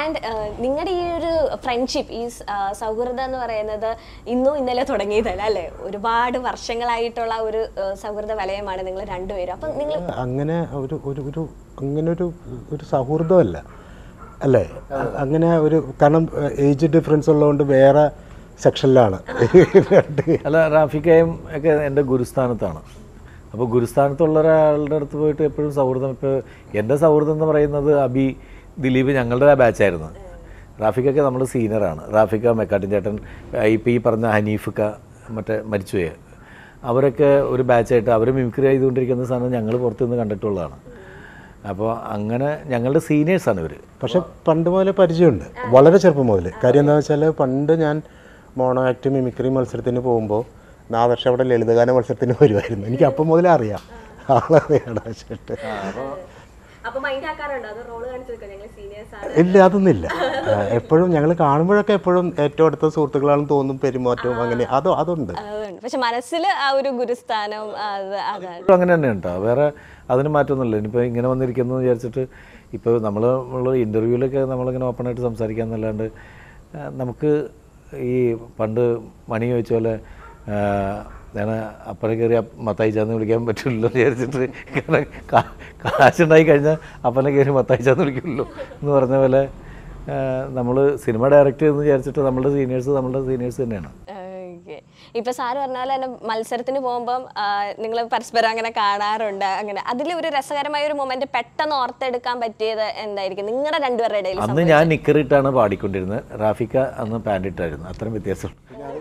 and നിങ്ങളുടെ ഈ ഒരു ഫ്രണ്ട്ഷിപ്പ് ഈ സ്- ആ, സൗഹൃദം എന്ന് പറയുന്നത് ഇന്നും ഇന്നലെ തുടങ്ങിയതല്ല അല്ലേ ഒരുപാട് വർഷങ്ങളായിട്ടുള്ള ഒരു ആ, സൗഹൃദ വലയമാണ് നിങ്ങൾ രണ്ടുപേരും അപ്പം നിങ്ങൾ അങ്ങനെ ഒരു ഒരു ഒരു അങ്ങനെ ഒരു ഒരു സൗഹൃദമല്ല അല്ലേ അങ്ങനെ ഒരു കാരണം ഏജ് ഡിഫറൻസ് ഉള്ളതുകൊണ്ട് വേറെ സെക്ഷനിലാണ് രണ്ട് അല്ല റാഫിക്കയും ഒക്കെ എൻ്റെ ഗുരുസ്ഥാനത്താണ് അപ്പോൾ ഗുരുസ്ഥാനത്തുള്ള ഒരാളുടെ അടുത്ത് പോയിട്ട് എപ്പോഴും സൗഹൃദം ഇപ്പോൾ എൻ്റെ സൗഹൃദം എന്ന് പറയുന്നത് അബി ദിലീപ് ഞങ്ങളുടെ ആ ബാച്ചായിരുന്നു റാഫിക്കൊക്കെ നമ്മൾ സീനിയറാണ് റാഫിക്ക മെക്കാട്ടിൻ ചേട്ടൻ ഇപ്പോൾ ഈ പറഞ്ഞ ഹനീഫിക്ക മറ്റേ മരിച്ചുപോയ അവരൊക്കെ ഒരു ബാച്ചായിട്ട് അവർ മിമിക്രി ചെയ്തുകൊണ്ടിരിക്കുന്ന സാധനം ഞങ്ങൾ പുറത്തുനിന്ന് കണ്ടിട്ടുള്ളതാണ് അപ്പോൾ അങ്ങനെ ഞങ്ങളുടെ സീനിയേഴ്സാണ് ഇവർ പക്ഷെ പണ്ട് മുതലേ പരിചയമുണ്ട് വളരെ ചെറുപ്പം മുതൽ കാര്യം എന്താണെന്ന് വെച്ചാൽ പണ്ട് ഞാൻ മോണോ ആക്ട് മിമിക്രി മത്സരത്തിന് പോകുമ്പോൾ നാദർഷ അവിടെ ലളിതഗാന മത്സരത്തിന് വരുമായിരുന്നു എനിക്ക് അപ്പം മുതലേ അറിയാം ആളറിയാടാ വെച്ചിട്ട് അപ്പൊ മൈൻഡ് ആക്കാറുണ്ടോ അത് റോള് കാണിച്ചു ഞങ്ങൾ സീനിയേഴ്സ് ആണ് ഇല്ല അതൊന്നുമില്ല ആ, എപ്പോഴും ഞങ്ങൾ കാണുമ്പോഴൊക്കെ എപ്പോഴും ഏറ്റവും അടുത്ത സുഹൃത്തുക്കളാണെന്ന് തോന്നും പെരുമാറ്റവും അങ്ങനെ അതോ അതുണ്ട് അതുകൊണ്ട് പക്ഷെ മനസ്സിൽ ആ ഒരു ഗുരുസ്ഥാനം അത് അതാണ് ഇപ്പോഴും അങ്ങനെ തന്നെ ഉണ്ടോ വേറെ അതിന് മാറ്റമൊന്നുമില്ല ഇനിയിപ്പോൾ ഇങ്ങനെ വന്നിരിക്കുന്നു എന്ന് വിചാരിച്ചിട്ട് ഇപ്പോൾ നമ്മൾ ഉള്ള ഇൻ്റർവ്യൂവിലൊക്കെ നമ്മളിങ്ങനെ ഓപ്പണായിട്ട് സംസാരിക്കാമെന്നല്ലാണ്ട് ആ, നമുക്ക് ഈ പണ്ട് മണി ചോദിച്ച പോലെ ആ, ഞാൻ അപ്പനെ കയറി മത്തായിച്ചാന്ന് വിളിക്കാൻ പറ്റില്ലല്ലോ എന്ന് വിചാരിച്ചിട്ട് കാരണം കാ- കാശുണ്ടായി കഴിഞ്ഞാൽ അപ്പനെ കയറി മത്തായിച്ചാന്ന് വിളിക്കുമല്ലോ എന്ന് പറഞ്ഞ പോലെ നമ്മൾ സിനിമ ഡയറക്റ്റ് എന്ന് വിചാരിച്ചിട്ട് നമ്മളുടെ സീനിയേഴ്സ് നമ്മളുടെ സീനിയേഴ്സ് തന്നെയാണ് ഓക്കെ ഇപ്പൊ സാറ് പറഞ്ഞ പോലെ തന്നെ മത്സരത്തിന് പോകുമ്പം നിങ്ങൾ പരസ്പരം അങ്ങനെ കാണാറുണ്ട് അങ്ങനെ അതിൽ ഒരു രസകരമായ ഒരു മൊമെന്റ് പെട്ടെന്ന് ഓർത്തെടുക്കാൻ പറ്റിയത് എന്തായിരിക്കും നിങ്ങളുടെ രണ്ടുപേരുടെ ഇടയിൽ അന്ന് ഞാൻ നിക്കറിട്ടാണ് പാടിക്കൊണ്ടിരുന്നത് റാഫിക്ക അന്ന് പാൻറ് ഇട്ടായിരുന്നു അത്രയും വ്യത്യാസം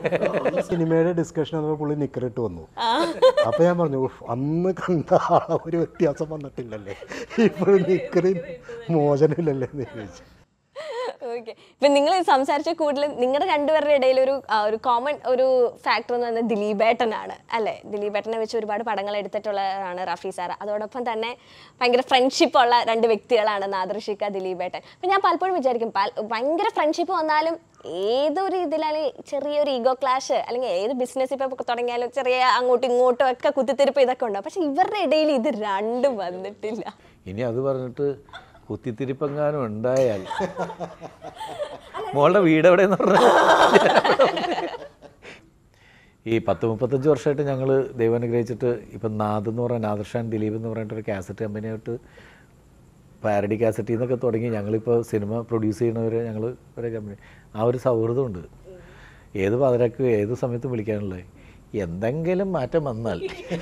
ഈ സിനിമയുടെ ഡിസ്കഷൻ വന്നപ്പോൾ പുള്ളി നിക്കറിട്ട് വന്നു അപ്പൊ ഞാൻ പറഞ്ഞു "ഉഫ്, അന്ന് കണ്ട ആളെ ഒരു വ്യത്യാസം വന്നിട്ടില്ലല്ലേ ഇപ്പോഴും നിക്കറി മോചനമില്ലല്ലേ എന്ന് ചോദിച്ചു ഓക്കെ ഇപ്പൊ നിങ്ങൾ സംസാരിച്ച കൂടുതൽ നിങ്ങളുടെ രണ്ടുപേരുടെ ഇടയിൽ ഒരു ആ, ഒരു കോമൺ ഒരു ഫാക്ടർ എന്ന് പറയുന്നത് ദിലീപേട്ടനാണ് അല്ലെ ദിലീപേട്ടനെ വെച്ച് ഒരുപാട് പടങ്ങൾ എടുത്തിട്ടുള്ളതാണ് റഫി സാർ അതോടൊപ്പം തന്നെ ഭയങ്കര ഫ്രണ്ട്ഷിപ്പ് ഉള്ള രണ്ട് വ്യക്തികളാണ് നാദർഷിക്ക ദിലീപേട്ടൻ അപ്പൊ ഞാൻ പലപ്പോഴും വിചാരിക്കും പല- ഭയങ്കര ഫ്രണ്ട്ഷിപ്പ് വന്നാലും ഏതൊരു ഇതിലാണ് ചെറിയൊരു ഈഗോ ക്ലാഷ് അല്ലെങ്കിൽ ഏത് ബിസിനസ് ഇപ്പൊ തുടങ്ങിയാലും ചെറിയ അങ്ങോട്ടും ഇങ്ങോട്ടും ഒക്കെ കുത്തിത്തിരിപ്പ് ഇതൊക്കെ ഉണ്ടാവും പക്ഷെ ഇവരുടെ ഇടയിൽ ഇത് രണ്ടും വന്നിട്ടില്ല ഇനി അത് പറഞ്ഞിട്ട് കുത്തിത്തിരിപ്പെങ്ങാനും ഉണ്ടായാൽ മോളുടെ വീട് എവിടെയെന്ന് പറഞ്ഞാൽ ഈ പത്ത് മുപ്പത്തഞ്ച് വർഷമായിട്ട് ഞങ്ങൾ ദൈവം അനുഗ്രഹിച്ചിട്ട് ഇപ്പം നാദ് എന്ന് പറഞ്ഞ നാദർഷാൻ ദിലീപ് എന്ന് പറഞ്ഞിട്ട് ഒരു കാസറ്റ് കമ്പനിയായിട്ട് പാരഡി കാസറ്റിൽ നിന്നൊക്കെ തുടങ്ങി ഞങ്ങളിപ്പോൾ സിനിമ പ്രൊഡ്യൂസ് ചെയ്യുന്നവരെ ഞങ്ങൾ ഒരു കമ്പനി ആ ഒരു സൗഹൃദമുണ്ട് ഏത് പാതിരാക്കും ഏത് സമയത്തും വിളിക്കാനുള്ളത് എന്തെങ്കിലും മാറ്റം വന്നാൽ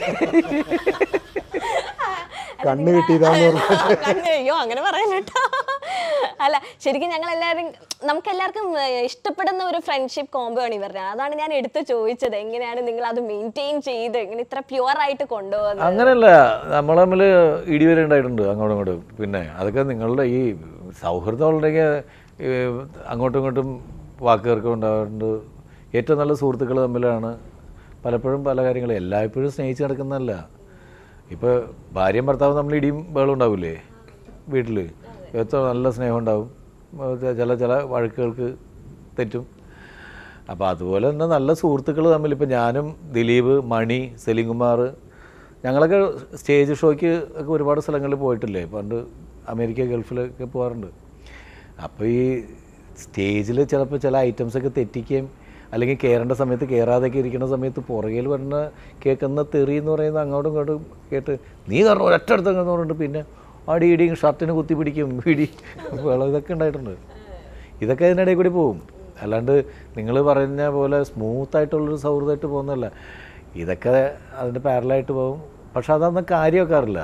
കണ്ണ് കിട്ടിയതാന്ന് പറഞ്ഞു കണ്ണ് അയ്യോ അങ്ങനെ പറയാൻ കേട്ടോ അല്ല ശരിക്കും ഞങ്ങൾ എല്ലാവരും നമുക്ക് എല്ലാവർക്കും ഏഹ്, ഇഷ്ടപ്പെടുന്ന ഒരു ഫ്രണ്ട്ഷിപ്പ് കോംബോ ആണ് ഇവരുടെ അതാണ് ഞാൻ എടുത്ത് ചോദിച്ചത് എങ്ങനെയാണ് നിങ്ങൾ അത് മെയിൻറ്റെയിൻ ചെയ്ത് ഇങ്ങനെ ഇത്ര പ്യുവർ ആയിട്ട് കൊണ്ടുപോകുന്നത് അങ്ങനെയല്ല നമ്മൾ തമ്മിൽ ഇടിവരെ ഉണ്ടായിട്ടുണ്ട് അങ്ങോട്ടും ഇങ്ങോട്ടും പിന്നെ അതൊക്കെ നിങ്ങളുടെ ഈ സൗഹൃദം ഉണ്ടെങ്കിൽ അങ്ങോട്ടും ഇങ്ങോട്ടും വാക്കുകൾക്കും ഉണ്ടാവാറുണ്ട് ഏറ്റവും നല്ല സുഹൃത്തുക്കൾ തമ്മിലാണ് പലപ്പോഴും പല കാര്യങ്ങളും എല്ലായ്പ്പോഴും സ്നേഹിച്ച് നടക്കുന്നതല്ല ഇപ്പോൾ ഭാര്യയും ഭർത്താവും തമ്മിൽ ഇടിയും ബഹളം ഉണ്ടാവില്ലേ വീട്ടിൽ ഏറ്റവും നല്ല സ്നേഹം ഉണ്ടാവും ഏഹ് ചില ചില വഴക്കുകൾക്ക് തെറ്റും അപ്പോൾ അതുപോലെ തന്നെ നല്ല സുഹൃത്തുക്കൾ തമ്മിൽ ഇപ്പോൾ ഞാനും ദിലീപ് മണി സെലിംകുമാർ ഞങ്ങളൊക്കെ സ്റ്റേജ് ഷോയ്ക്ക് ഒക്കെ ഒരുപാട് സ്ഥലങ്ങളിൽ പോയിട്ടില്ലേ പണ്ട് അമേരിക്ക ഗൾഫിലൊക്കെ പോകാറുണ്ട് അപ്പോൾ ഈ സ്റ്റേജിൽ ചിലപ്പോൾ ചില ഐറ്റംസൊക്കെ തെറ്റിക്കുകയും അല്ലെങ്കിൽ കയറേണ്ട സമയത്ത് കയറാതെയൊക്കെ ഇരിക്കുന്ന സമയത്ത് പുറകിൽ വരുന്ന കേൾക്കുന്ന തെറി എന്ന് പറയുന്നത് അങ്ങോട്ടും ഇങ്ങോട്ടും കേട്ട് നീ കാരണം ഒരൊറ്റ അടുത്ത് എന്ന് പറഞ്ഞിട്ട് പിന്നെ അടി ഇടിയും ഷർട്ടിന് കുത്തി പിടിക്കും ഇടി വെള്ളം ഇതൊക്കെ ഉണ്ടായിട്ടുണ്ട് ഇതൊക്കെ അതിനിടയിൽ കൂടി പോകും അല്ലാണ്ട് നിങ്ങൾ പറയുന്ന പോലെ സ്മൂത്ത് ആയിട്ടുള്ളൊരു സൗഹൃദമായിട്ട് പോകുന്നതല്ല ഇതൊക്കെ അതിൻ്റെ പാരലായിട്ട് പോകും പക്ഷെ അതൊന്നും കാര്യമൊക്കാറില്ല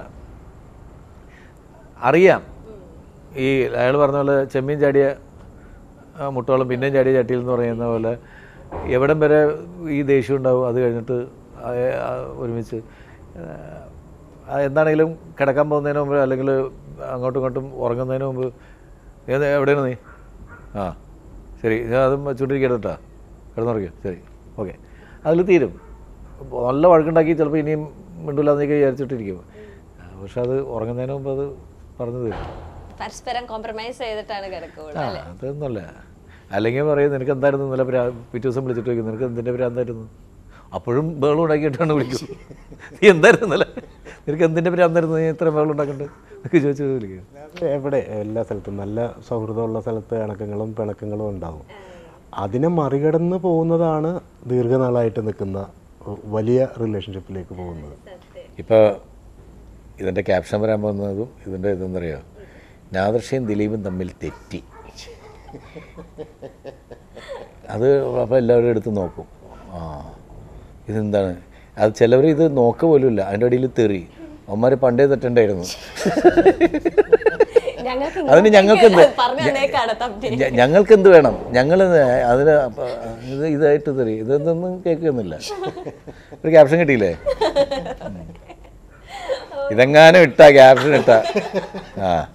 അറിയാം ഈ അയാൾ പറഞ്ഞ പോലെ ചെമ്മീൻ ചാടിയ ആ, മുട്ടോളം പിന്നെയും ചാടിയ ചട്ടിയിൽ എന്ന് പറയുന്ന പോലെ എവിടം വരെ ഈ ദേഷ്യം ഉണ്ടാവും അത് കഴിഞ്ഞിട്ട് ആ, ആ, ഒരുമിച്ച് ആ, എന്താണെങ്കിലും കിടക്കാൻ പോകുന്നതിന് മുമ്പ് അല്ലെങ്കിൽ അങ്ങോട്ടും ഇങ്ങോട്ടും ഉറങ്ങുന്നതിന് മുമ്പ് നീ അത് എവിടെയാണ് നീ ആ ശരി ഞാൻ അതും വെച്ചുകൊണ്ടിരിക്കട്ടെ കേട്ടോ കിടന്നുറയ്ക്കും ശരി ഓക്കെ അതിൽ തീരും നല്ല വഴക്കുണ്ടാക്കി ചിലപ്പോൾ ഇനിയും മിണ്ടില്ലാന്നൊക്കെ വിചാരിച്ചിട്ടിരിക്കും ആ, പക്ഷെ അത് ഉറങ്ങുന്നതിന് മുമ്പ് അത് പറഞ്ഞു തരും പരസ്പരം കോംപ്രമൈസ് ചെയ്തിട്ടാണ് കിടക്കുള്ളൂ ആ അതൊന്നുമല്ല അല്ലെങ്കിൽ പറയും നിനക്ക് എന്തായിരുന്നു ഇന്നലെ പ്രാ പിറ്റേ ദിവസം വിളിച്ചിട്ട് വയ്ക്കും നിനക്ക് എന്തിൻ്റെ ഭ്രാന്തായിരുന്നു അപ്പോഴും ബേളം ഉണ്ടാക്കിയിട്ടാണ് വിളിക്കും നീ എന്തായിരുന്നു ഇന്നലെ നിനക്ക് എന്തിൻ്റെ ഭ്രാന്തായിരുന്നു നീ ഇത്ര ബേളം ഉണ്ടാക്കണ്ട് എന്നൊക്കെ ചോദിച്ചു വിളിക്കും എവിടെ എല്ലാ സ്ഥലത്തും നല്ല സൗഹൃദമുള്ള സ്ഥലത്ത് ഇണക്കങ്ങളും പിണക്കങ്ങളും ഉണ്ടാവും അതിനെ മറികടന്ന് പോകുന്നതാണ് ദീർഘനാളായിട്ട് നിൽക്കുന്ന വലിയ റിലേഷൻഷിപ്പിലേക്ക് പോകുന്നത് ഇപ്പോൾ ഇതിൻ്റെ ക്യാപ്ഷൻ വരാൻ പോകുന്നതും ഇതിൻ്റെ ഇതെന്നറിയോ നാദർഷയും ദിലീപും തമ്മിൽ തെറ്റി അത് അപ്പോൾ എല്ലാവരും എടുത്ത് നോക്കും ആ ഇതെന്താണ് അത് ചിലവർ ഇത് നോക്ക പോലുമില്ല അതിൻ്റെ അടിയിൽ തെറി അവന്മാർ പണ്ടേ തെറ്റണ്ടായിരുന്നു ഞങ്ങൾക്ക് അതിന് ഞങ്ങൾക്ക് എന്ത് പറഞ്ഞു തന്നേക്കാണ് തമ്പി ഞ- ഞങ്ങൾക്ക് എന്ത് വേണം ഞങ്ങൾ അതിന് അപ്പ- ഇത് ഇതായിട്ട് തെറി ഇതൊന്നും കേൾക്കുന്നില്ല ഒരു ക്യാപ്ഷൻ കിട്ടിയില്ലേ ഇതെങ്ങാനും ഇട്ടാ ക്യാപ്ഷൻ ഇട്ടാ ആ